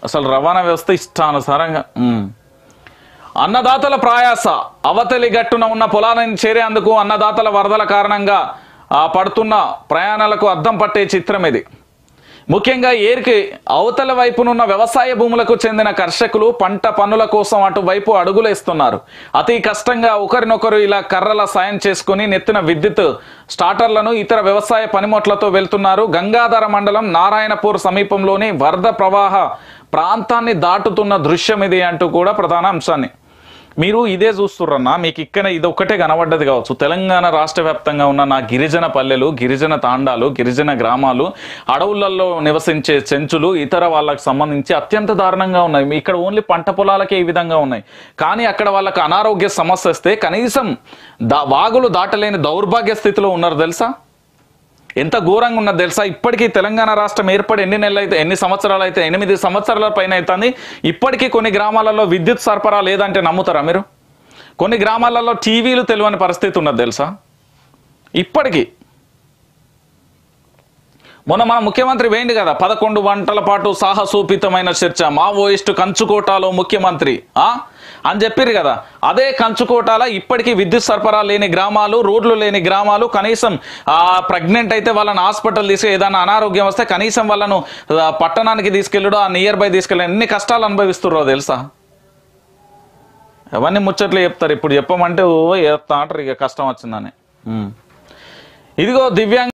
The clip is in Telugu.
అసలు రవాణా వ్యవస్థ ఇష్టానుసారంగా ఉమ్. అన్నదాతల ప్రయాస అవతలి గట్టున ఉన్న పొలాలను చేరేందుకు అన్నదాతల వరదల కారణంగా ఆ, పడుతున్న ప్రయాణాలకు అద్దం పట్టే చిత్రం ఇది ముఖ్యంగా ఏరికి అవతల వైపునున్న వ్యవసాయ భూములకు చెందిన కర్షకులు పంట పనుల కోసం అటువైపు అడుగులేస్తున్నారు అతి కష్టంగా ఒకరినొకరు ఇలా కర్రల సాయం చేసుకుని నెత్తిన విద్యుత్ స్టార్టర్లను ఇతర వ్యవసాయ పనిముట్లతో వెళ్తున్నారు గంగాధర మండలం నారాయణపూర్ సమీపంలోని వరద ప్రవాహ ప్రాంతాన్ని దాటుతున్న దృశ్యం ఇది అంటూ కూడా ప్రధాన అంశాన్ని మీరు ఇదే చూస్తుర్రన్నా మీకు ఇక్కడ ఇది ఒక్కటే కనబడ్డది కావచ్చు తెలంగాణ రాష్ట్ర వ్యాప్తంగా ఉన్న నా గిరిజన పల్లెలు గిరిజన తాండాలు గిరిజన గ్రామాలు అడవులలో నివసించే చెంచులు ఇతర వాళ్ళకి సంబంధించి అత్యంత దారుణంగా ఉన్నాయి మీ ఇక్కడ ఓన్లీ పంట పొలాలకే ఈ విధంగా ఉన్నాయి కానీ అక్కడ వాళ్ళకి అనారోగ్య సమస్య వస్తే కనీసం దా వాగులు దాటలేని దౌర్భాగ్య స్థితిలో ఉన్నారు తెలుసా ఎంత ఘోరంగా ఉన్నది తెలుసా ఇప్పటికీ తెలంగాణ రాష్ట్రం ఏర్పడి ఎన్ని నెలలు అయితే ఎన్ని సంవత్సరాలు అయితే ఎనిమిది సంవత్సరాల పైన అవుతుంది ఇప్పటికీ కొన్ని గ్రామాలలో విద్యుత్ సరఫరా లేదంటే నమ్ముతారా మీరు కొన్ని గ్రామాలలో టీవీలు తెలియని పరిస్థితి ఉన్నది తెలుసా ఇప్పటికీ మొన్న మన ముఖ్యమంత్రి వేయండి కదా పదకొండు గంటల పాటు సాహసోపితమైన చర్చ మావోయిస్టు కంచుకోటాలో ముఖ్యమంత్రి ఆ అని చెప్పారు కదా అదే కంచుకోటాల ఇప్పటికీ విద్యుత్ సరఫరా లేని గ్రామాలు రోడ్లు లేని గ్రామాలు కనీసం ఆ ప్రెగ్నెంట్ అయితే వాళ్ళని హాస్పిటల్ తీసుకు ఏదైనా అనారోగ్యం వస్తే కనీసం వాళ్ళను ఆ, పట్టణానికి తీసుకెళ్ళడం ఆ నియర్ బై తీసుకెళ్ళడం ఎన్ని కష్టాలు అనుభవిస్తున్నారో తెలుసా అవన్నీ ముచ్చట్లు చెప్తారు ఇప్పుడు చెప్పమంటే ఓ చెప్తా అంటారు ఇక కష్టం వచ్చిందని ఉమ్. ఇదిగో దివ్యాంగ